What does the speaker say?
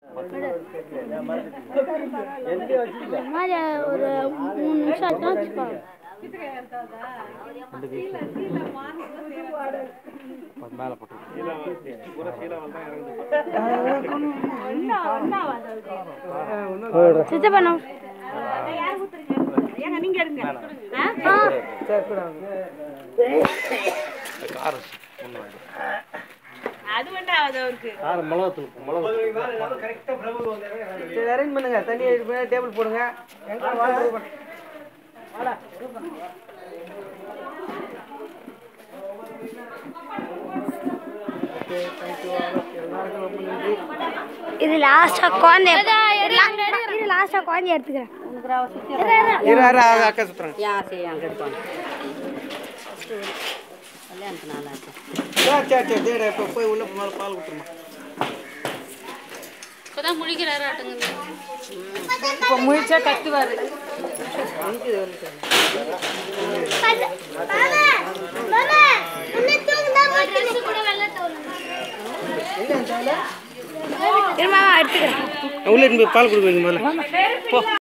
இந்த மாதிரி ஒரு மூணு நிமிஷம் ஆச்சுன்னா வச்சுப்பாங்க மேலே போட்டு சித்தப்பா நான் காரம் ஒன்று வாங்கி அது வேண்டாம் அவருக்கு காரம் மிளகாத்தூள் மிளகாத்தூள் சரி அரேஞ்ச் பண்ணுங்க தண்ணி எடுத்து டேபிள் போடுங்க எங்க வாங்க ஓகே தேங்க்யூ எல்லாருக்கும் ரொம்ப நன்றி இது லாஸ்டா குழந்தை இது லாஸ்டா குழந்தை எடுத்துக்கிறேன் இரு இரு அது அக்கா சுத்துறாங்க சரி சரி சரி தேட இப்போ போய் உள்ள மேலே பால் கொடுத்துருமா இப்பதான் முழிக்கிறாரு ஆட்டுங்க இப்போ முழிச்சா கத்துவாரு இருமா எடுத்துக்கிறேன் உள்ள இருந்து போய் பால் கொடுக்குறீங்க முதல்ல போ